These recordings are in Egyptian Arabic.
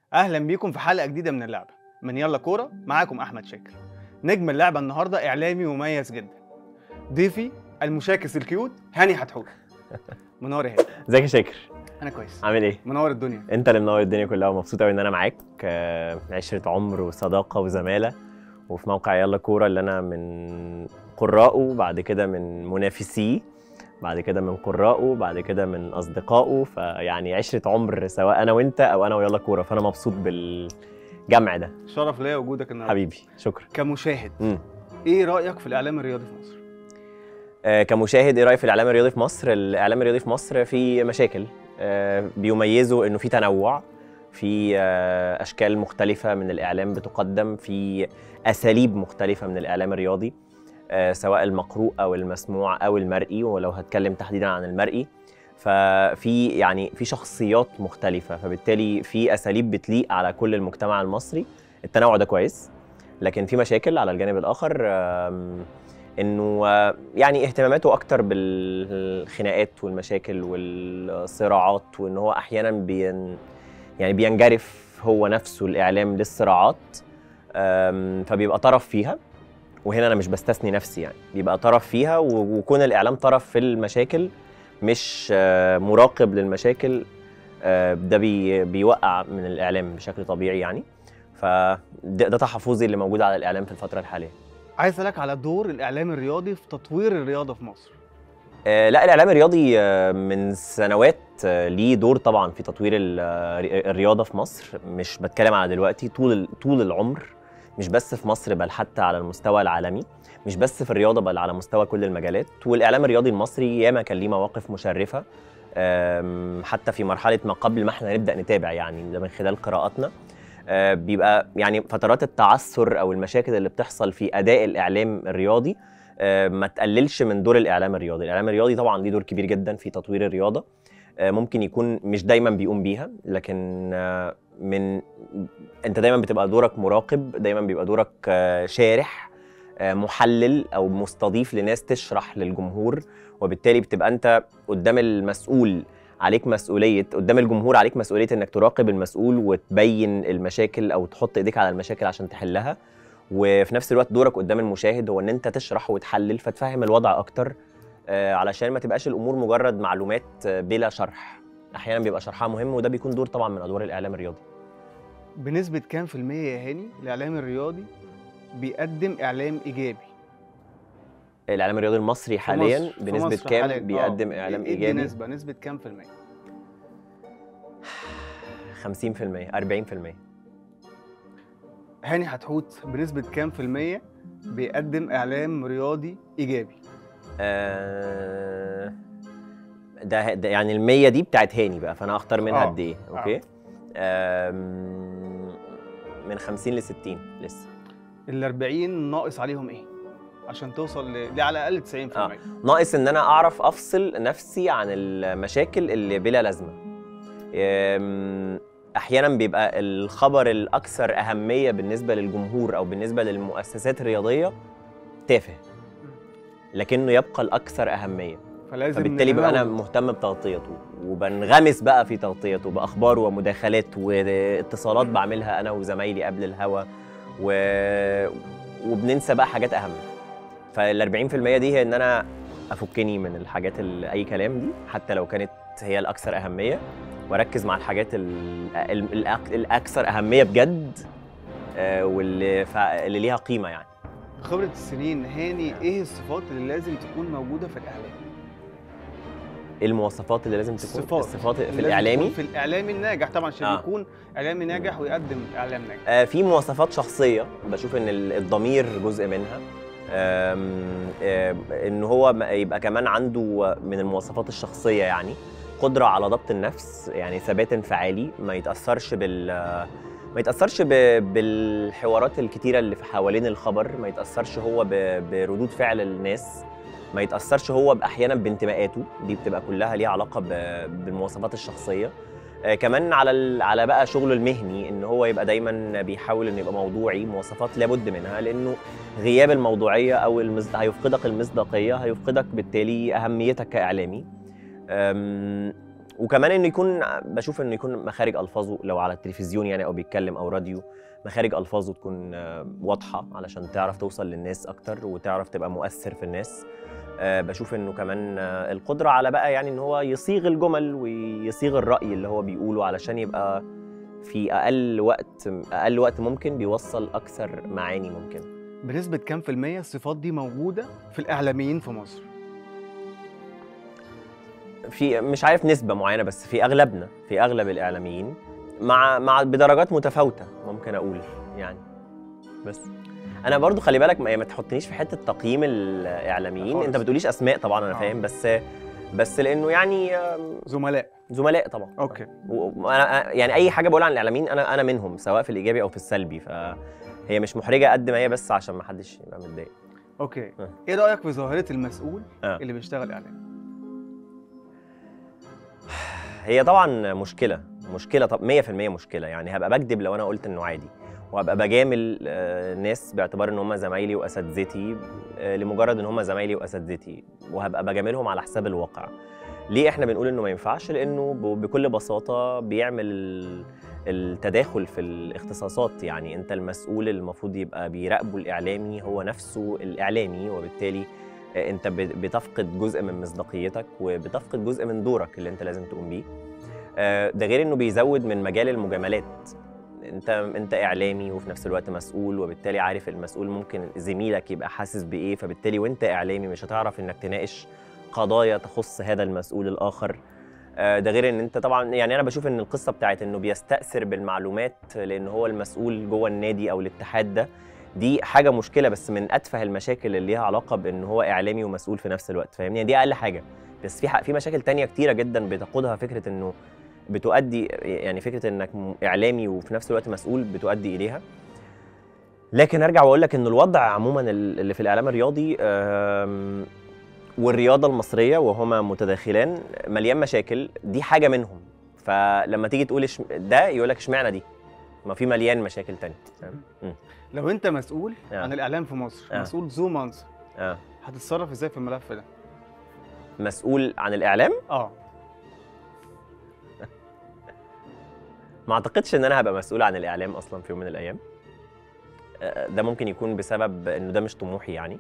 اهلا بيكم في حلقه جديده من اللعبه من يلا كوره معاكم احمد شاكر نجم اللعبه النهارده اعلامي مميز جدا ضيفي المشاكس الكيوت هاني حتحوت منور يا هاني ازيك يا شاكر انا كويس عامل ايه منور الدنيا انت اللي منور الدنيا كلها ومبسوط قوي ان انا معاك آه، عشره عمر وصداقه وزماله وفي موقع يلا كوره اللي انا من قرائه بعد كده من منافسيه بعد كده من قرائه بعد كده من اصدقائه فيعني عشره عمر سواء انا وانت او انا ويلا كوره فانا مبسوط بالجمع ده شرف ليا وجودك النهارده حبيبي شكرا كمشاهد مم. ايه رايك في الاعلام الرياضي في مصر آه، كمشاهد ايه رايك في الاعلام الرياضي في مصر الاعلام الرياضي في مصر فيه مشاكل آه، بيميزه انه في تنوع في آه، اشكال مختلفه من الاعلام بتقدم في اساليب مختلفه من الاعلام الرياضي آه، سواء المقروء او المسموع او المرئي ولو هتكلم تحديدا عن المرئي ففي يعني في شخصيات مختلفه فبالتالي في اساليب بتليق على كل المجتمع المصري التنوع ده كويس لكن في مشاكل على الجانب الاخر آم، انه آه، يعني اهتماماته اكتر بالخناقات والمشاكل والصراعات وان هو احيانا بين يعني بينجرف هو نفسه الاعلام للصراعات آم، فبيبقى طرف فيها وهنا انا مش بستثني نفسي يعني بيبقى طرف فيها و- وكون الاعلام طرف في المشاكل مش آه، مراقب للمشاكل آه، ده بي بيوقع من الاعلام بشكل طبيعي يعني فده ده تحفظي اللي موجود على الاعلام في الفتره الحاليه عايز اسالك على دور الاعلام الرياضي في تطوير الرياضه في مصر آه، لا الاعلام الرياضي آه، من سنوات آه، ليه دور طبعا في تطوير ال- آه، الرياضه في مصر مش بتكلم على دلوقتي طول ال- طول العمر مش بس في مصر بل حتى على المستوى العالمي مش بس في الرياضه بل على مستوى كل المجالات والاعلام الرياضي المصري ياما كان ليه مواقف مشرفه آم، حتى في مرحله ما قبل ما احنا نبدا نتابع يعني ده من خلال قراءاتنا آه، بيبقى يعني فترات التعثر او المشاكل اللي بتحصل في اداء الاعلام الرياضي آه، ما تقللش من دور الاعلام الرياضي الاعلام الرياضي طبعا ليه دور كبير جدا في تطوير الرياضه آه، ممكن يكون مش دايما بيقوم بيها لكن آه، من انت دايما بتبقى دورك مراقب دايما بيبقى دورك آه، شارح آه، محلل او مستضيف لناس تشرح للجمهور وبالتالي بتبقى انت قدام المسؤول عليك مسؤوليه قدام الجمهور عليك مسؤوليه انك تراقب المسؤول وتبين المشاكل او تحط ايديك على المشاكل عشان تحلها وفي نفس الوقت دورك قدام المشاهد هو ان انت تشرح وتحلل فتفهم الوضع اكتر آه، علشان ما تبقاش الامور مجرد معلومات آه، بلا شرح احيانا بيبقى شرحها مهم وده بيكون دور طبعا من ادوار الاعلام الرياضي بنسبه كام في الميه يا هاني الاعلام الرياضي بيقدم اعلام ايجابي الاعلام الرياضي المصري في حاليا مصر- في بنسبه مصر كام حالياً. بيقدم آه، اعلام ادي ايجابي نسبه نسبه كام في الميه 50% 40% هاني حتحوت بنسبه كام في الميه بيقدم اعلام رياضي ايجابي آه، ده, ده يعني المية دي بتاعت هاني بقى فانا هختار منها آه، قد ايه اوكي آم، من 50 ل 60 لسه ال 40 ناقص عليهم ايه عشان توصل ل... ل- على الاقل 90% آه. ناقص ان انا اعرف افصل نفسي عن المشاكل اللي بلا لازمه أم، احيانا بيبقى الخبر الاكثر اهميه بالنسبه للجمهور او بالنسبه للمؤسسات الرياضيه تافه لكنه يبقى الاكثر اهميه فلازم فبالتالي بقى انا ننوع. مهتم بتغطيته وبنغمس بقى في تغطيته باخبار ومداخلات واتصالات بعملها انا وزمايلي قبل الهوا و... وبننسى بقى حاجات اهم فال 40% دي هي ان انا افكني من الحاجات اللي اي كلام دي حتى لو كانت هي الاكثر اهميه واركز مع الحاجات ال... ال... الأك- الاكثر اهميه بجد آه، واللي ف... اللي ليها قيمه يعني خبره السنين هاني ايه الصفات اللي لازم تكون موجوده في الاعلام ايه المواصفات اللي لازم تكون الصفات الصفات اللي في لازم الاعلامي تكون في الاعلامي الناجح طبعا عشان آه. يكون اعلامي ناجح ويقدم اعلام ناجح آه، في مواصفات شخصية بشوف إن ال- الضمير جزء منها آم، آم، إن هو م- يبقى كمان عنده من المواصفات الشخصية يعني قدرة على ضبط النفس يعني ثبات انفعالي ما يتأثرش بال ما يتأثرش ب- بالحوارات الكتيرة اللي في حوالين الخبر ما يتأثرش هو ب- بردود فعل الناس ما يتأثرش هو أحيانا بانتماءاته دي بتبقى كلها ليها علاقة ب- بالمواصفات الشخصية آه، كمان على ال... على بقى شغله المهني ان هو يبقى دايما بيحاول انه يبقى موضوعي مواصفات لابد منها لانه غياب الموضوعيه او المصد... هيفقدك المصداقيه هيفقدك بالتالي اهميتك كاعلامي أم... وكمان انه يكون بشوف انه يكون مخارج الفاظه لو على التلفزيون يعني او بيتكلم او راديو مخارج الفاظه تكون آه، واضحه علشان تعرف توصل للناس اكتر وتعرف تبقى مؤثر في الناس آه، بشوف انه كمان آه، القدره على بقى يعني ان هو يصيغ الجمل ويصيغ الراي اللي هو بيقوله علشان يبقى في اقل وقت اقل وقت ممكن بيوصل اكثر معاني ممكن بنسبه كام في الميه الصفات دي موجوده في الاعلاميين في مصر في مش عارف نسبة معينة بس في أغلبنا في أغلب الإعلاميين مع مع بدرجات متفاوتة ممكن أقول يعني بس أنا برضو خلي بالك ما, ما تحطنيش في حتة تقييم الإعلاميين خالص. أنت بتقوليش أسماء طبعا أنا آه. فاهم بس بس لأنه يعني آم، زملاء زملاء طبعا اوكي و- وانا يعني اي حاجه بقول عن الاعلاميين انا انا منهم سواء في الايجابي او في السلبي فهي مش محرجه قد ما هي بس عشان ما حدش يبقى متضايق اوكي آه. ايه رايك في ظاهره المسؤول آه. اللي بيشتغل اعلام هي طبعا مشكله مشكله طب 100% مشكله يعني هبقى بكذب لو انا قلت انه عادي وهبقى بجامل آه، ناس باعتبار ان هم زمايلي واساتذتي آه، لمجرد ان هم زمايلي واساتذتي وهبقى بجاملهم على حساب الواقع ليه احنا بنقول انه ما ينفعش لانه ب- بكل بساطه بيعمل ال- التداخل في الاختصاصات يعني انت المسؤول اللي المفروض يبقى بيراقبه الاعلامي هو نفسه الاعلامي وبالتالي آه، انت بت- بتفقد جزء من مصداقيتك وبتفقد جزء من دورك اللي انت لازم تقوم بيه آه، ده غير انه بيزود من مجال المجاملات انت انت اعلامي وفي نفس الوقت مسؤول وبالتالي عارف المسؤول ممكن زميلك يبقى حاسس بايه فبالتالي وانت اعلامي مش هتعرف انك تناقش قضايا تخص هذا المسؤول الاخر آه، ده غير ان انت طبعا يعني انا بشوف ان القصه بتاعت انه بيستاثر بالمعلومات لان هو المسؤول جوه النادي او الاتحاد ده دي حاجه مشكله بس من اتفه المشاكل اللي ليها علاقه بان هو اعلامي ومسؤول في نفس الوقت فاهمني يعني دي اقل حاجه بس في ح- في مشاكل تانية كتيره جدا بتقودها فكره انه بتؤدي يعني فكره انك م- اعلامي وفي نفس الوقت مسؤول بتؤدي اليها لكن ارجع واقول لك ان الوضع عموما ال- اللي في الاعلام الرياضي آم، والرياضه المصريه وهما متداخلان مليان مشاكل دي حاجه منهم فلما تيجي تقول إش- ده يقول لك اشمعنى دي ما في مليان مشاكل تانية فاهم؟ مم. لو انت مسؤول آه. عن الاعلام في مصر آه. مسؤول ذو منصب اه هتتصرف ازاي في الملف ده مسؤول عن الاعلام اه ما اعتقدش ان انا هبقى مسؤول عن الاعلام اصلا في يوم من الايام آه، ده ممكن يكون بسبب انه ده مش طموحي يعني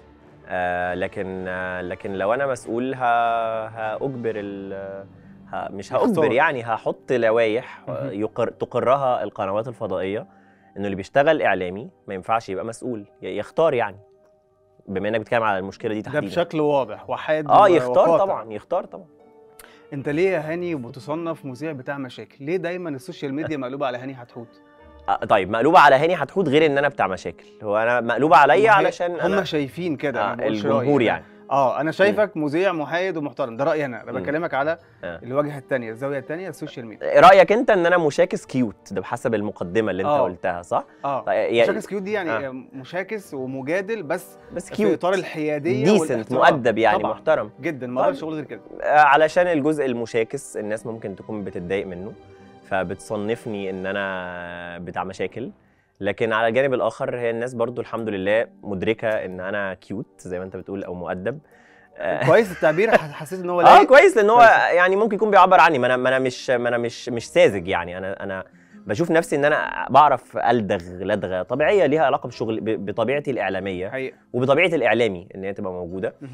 آه، لكن آه، لكن لو انا مسؤول ه- هاجبر ال ه- مش هاجبر اختار. يعني هحط لوائح آه، مهم. يقر تقرها القنوات الفضائيه انه اللي بيشتغل اعلامي ما ينفعش يبقى مسؤول ي- يختار يعني بما انك بتتكلم على المشكله دي ده تحديدا بشكل واضح وحاد اه و- يختار وقاطع. طبعا يختار طبعا انت ليه يا هاني بتصنف مذيع بتاع مشاكل ليه دايما السوشيال ميديا مقلوبه على هاني حتحوت آه، طيب مقلوبه على هاني هتحوت غير ان انا بتاع مشاكل هو انا مقلوبه عليا هم- علشان هم انا شايفين كده أنا آه ما بقولش رأيي. الجمهور أنا- يعني اه انا شايفك مذيع محايد ومحترم ده رايي انا انا مم. بكلمك على آه. الواجهه الثانيه الزاويه الثانيه السوشيال ميديا رايك انت ان انا مشاكس كيوت ده بحسب المقدمه اللي انت آه. قلتها صح اه طيب يعني- مشاكس كيوت دي يعني آه. مشاكس ومجادل بس بس في كيوت اطار الحياديه ديسنت والاحترام. مؤدب يعني طبعاً. محترم جدا ما اقدرش طب- اقول غير كده آه، علشان الجزء المشاكس الناس ممكن تكون بتتضايق منه فبتصنفني ان انا بتاع مشاكل لكن على الجانب الاخر هي الناس برضو الحمد لله مدركه ان انا كيوت زي ما انت بتقول او مؤدب آه، كويس التعبير ح- حسيت ان هو اه لايق كويس لان هو كويس. يعني ممكن يكون بيعبر عني ما انا ما انا مش ما انا مش مش ساذج يعني انا انا بشوف نفسي ان انا بعرف الدغ لدغه طبيعيه ليها علاقه بشغل ب- بطبيعتي الاعلاميه حقيقه وبطبيعه الاعلامي ان هي تبقى موجوده مهم.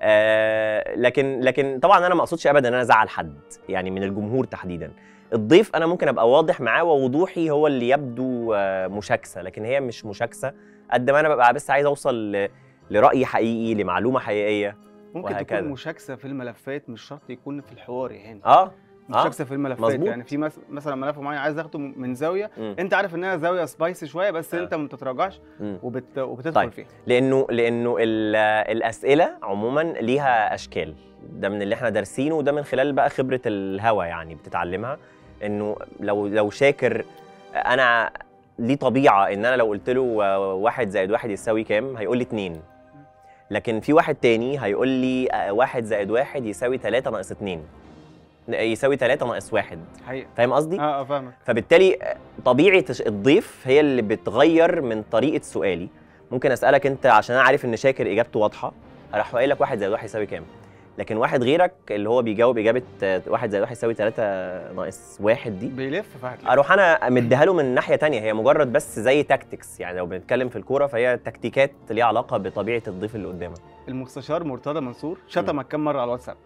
آه لكن لكن طبعا انا ما اقصدش ابدا ان انا ازعل حد يعني من الجمهور تحديدا الضيف انا ممكن ابقى واضح معاه ووضوحي هو اللي يبدو آه، مشاكسه لكن هي مش مشاكسه قد ما انا ببقى بس عايز اوصل ل- لراي حقيقي لمعلومه حقيقيه ممكن وهكذا. تكون مشاكسه في الملفات مش شرط يكون في الحوار يا هاني اه مشاكسه في الملفات مظبوط. يعني في مس- مثلا ملف معين عايز اخده من زاويه مم. انت عارف انها زاويه سبايسي شويه بس آه. انت ما بتتراجعش مم. وبت... وبتدخل طيب. فيها لانه لانه ال- الاسئله عموما ليها اشكال ده من اللي احنا دارسينه وده من خلال بقى خبره الهوى يعني بتتعلمها انه لو لو شاكر انا ليه طبيعه ان انا لو قلت له واحد زائد واحد يساوي كام هيقول لي اتنين لكن في واحد تاني هيقول لي آه، واحد زائد واحد يساوي تلاتة ناقص اتنين يساوي تلاتة ناقص واحد حقيقه فاهم قصدي؟ اه اه فاهمك فبالتالي طبيعه الضيف هي اللي بتغير من طريقه سؤالي ممكن اسالك انت عشان انا عارف ان شاكر اجابته واضحه اروح قايل لك واحد زائد واحد يساوي كام لكن واحد غيرك اللي هو بيجاوب اجابه آه، واحد زائد واحد يساوي ثلاثة ناقص واحد دي بيلف فهتلاقي اروح انا مديها له من ناحيه تانية هي مجرد بس زي تاكتكس يعني لو بنتكلم في الكوره فهي تكتيكات ليها علاقه بطبيعه الضيف اللي قدامك المستشار مرتضى منصور شتمك كام مره على الواتساب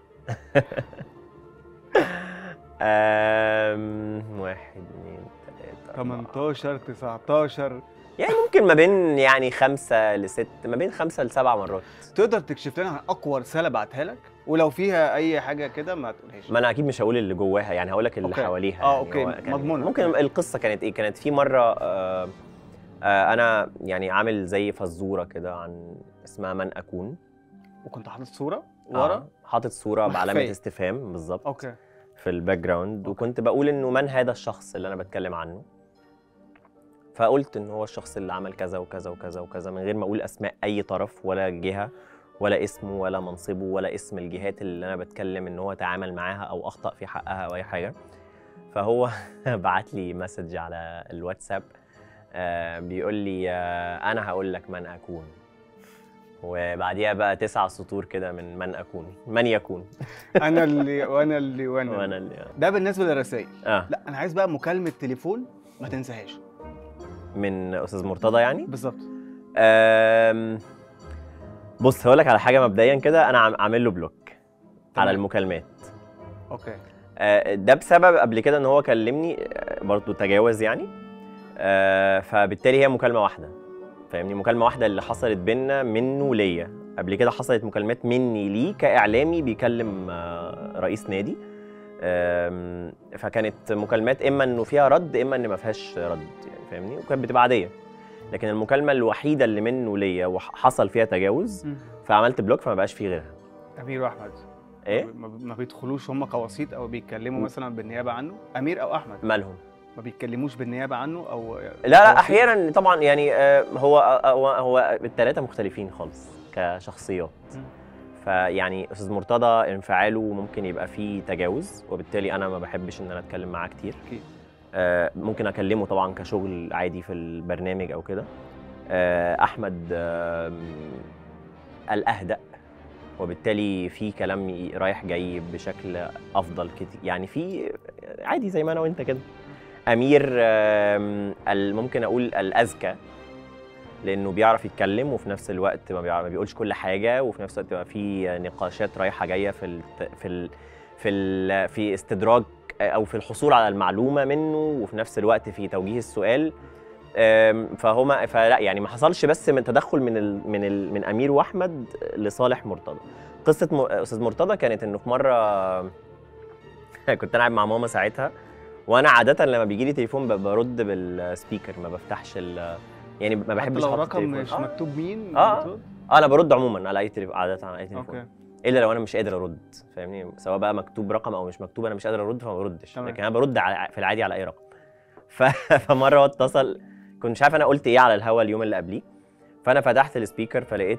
أم... واحد اثنين ثلاثة أربعة. 18 19 يعني ممكن ما بين يعني خمسة لست ما بين خمسة لسبع مرات تقدر تكشف لنا عن اقوى رساله بعتها لك ولو فيها اي حاجه كده ما تقولهاش ما انا اكيد مش هقول اللي جواها يعني هقول لك اللي أوكي. حواليها آه، يعني أوكي، هو كان- مضمونة. ممكن القصه كانت ايه كانت في مره آه آه انا يعني عامل زي فزوره كده عن اسمها من اكون وكنت حاطط صوره ورا آه حاطط صوره بعلامه مخفية. استفهام بالظبط اوكي في الباك جراوند وكنت بقول انه من هذا الشخص اللي انا بتكلم عنه فقلت ان هو الشخص اللي عمل كذا وكذا وكذا وكذا من غير ما اقول اسماء اي طرف ولا جهه ولا اسمه ولا منصبه ولا اسم الجهات اللي انا بتكلم ان هو تعامل معاها او اخطا في حقها او اي حاجه فهو بعت لي مسج على الواتساب آه بيقول لي آه انا هقول لك من اكون وبعديها بقى تسع سطور كده من من اكون من يكون انا اللي وانا اللي وانا, وانا اللي. اللي ده بالنسبه للرسائل اه لا انا عايز بقى مكالمه تليفون ما تنساهاش من استاذ مرتضى يعني بالظبط أم... بص هقول لك على حاجه مبدئيا كده انا عم- عامل له بلوك على تمام. المكالمات اوكي آه، ده بسبب قبل كده ان هو كلمني آه، برضه تجاوز يعني آه، فبالتالي هي مكالمه واحده فاهمني مكالمه واحده اللي حصلت بينا منه ليا قبل كده حصلت مكالمات مني ليه كاعلامي بيكلم آه، رئيس نادي آم، فكانت مكالمات اما انه فيها رد اما ان ما فيهاش رد يعني فاهمني وكانت بتبقى عاديه لكن المكالمه الوحيده اللي منه ليا وحصل فيها تجاوز فعملت بلوك فما بقاش فيه غيرها امير واحمد ايه ما ما بيدخلوش هم قواسيط او بيتكلموا مثلا بالنيابه عنه امير او احمد مالهم ما بيتكلموش بالنيابه عنه او لا لا احيانا طبعا يعني آه، هو هو هو الثلاثه مختلفين خالص كشخصيات مم. فيعني استاذ مرتضى انفعاله ممكن يبقى فيه تجاوز وبالتالي انا ما بحبش ان انا اتكلم معاه كتير أكيد. آه، ممكن اكلمه طبعا كشغل عادي في البرنامج او كده آه، احمد آم، الاهدأ وبالتالي في كلام ي- رايح جاي بشكل افضل كتير يعني في عادي زي ما انا وانت كده امير آم، ال- ممكن اقول الاذكى لانه بيعرف يتكلم وفي نفس الوقت ما, بيعرف ما بيقولش كل حاجه وفي نفس الوقت بيبقى في نقاشات رايحه جايه في ال في ال في ال في استدراج او في الحصول على المعلومه منه وفي نفس الوقت في توجيه السؤال آم، فهما فلا يعني ما حصلش بس من تدخل من ال من ال من امير واحمد لصالح مرتضى قصه م... استاذ مرتضى كانت انه في مره كنت انا قاعد مع ماما ساعتها وانا عاده لما بيجي لي تليفون ب- برد بالسبيكر ما بفتحش ال يعني ما حتى بحبش لو أحط رقم التليفون. مش آه. مكتوب مين آه. بترد؟ اه انا برد عموما على اي تليفون عاده على اي تليفون اوكي الا لو انا مش قادر ارد فاهمني سواء بقى مكتوب رقم او مش مكتوب انا مش قادر ارد فما بردش تمام. لكن انا برد على في العادي على اي رقم ف... فمره هو اتصل كنت مش عارف انا قلت ايه على الهوا اليوم اللي قبليه فانا فتحت السبيكر فلقيت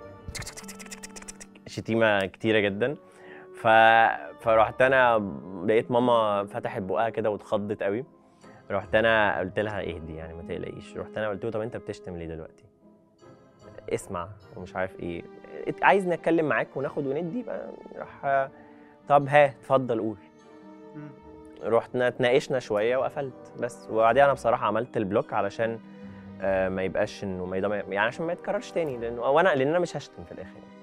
شتيمه كتيره جدا ف... فرحت انا لقيت ماما فتحت بقها كده واتخضت قوي رحت انا قلت لها اهدي يعني ما تقلقيش رحت انا قلت له طب انت بتشتم ليه دلوقتي اسمع ومش عارف ايه ات- عايز نتكلم معاك وناخد وندي بقى راح طب ها اتفضل قول مم. رحنا اتناقشنا شويه وقفلت بس وبعديها انا بصراحه عملت البلوك علشان آه، ما يبقاش انه ما يضم... يعني عشان ما يتكررش تاني لانه او انا لان انا مش هشتم في الاخر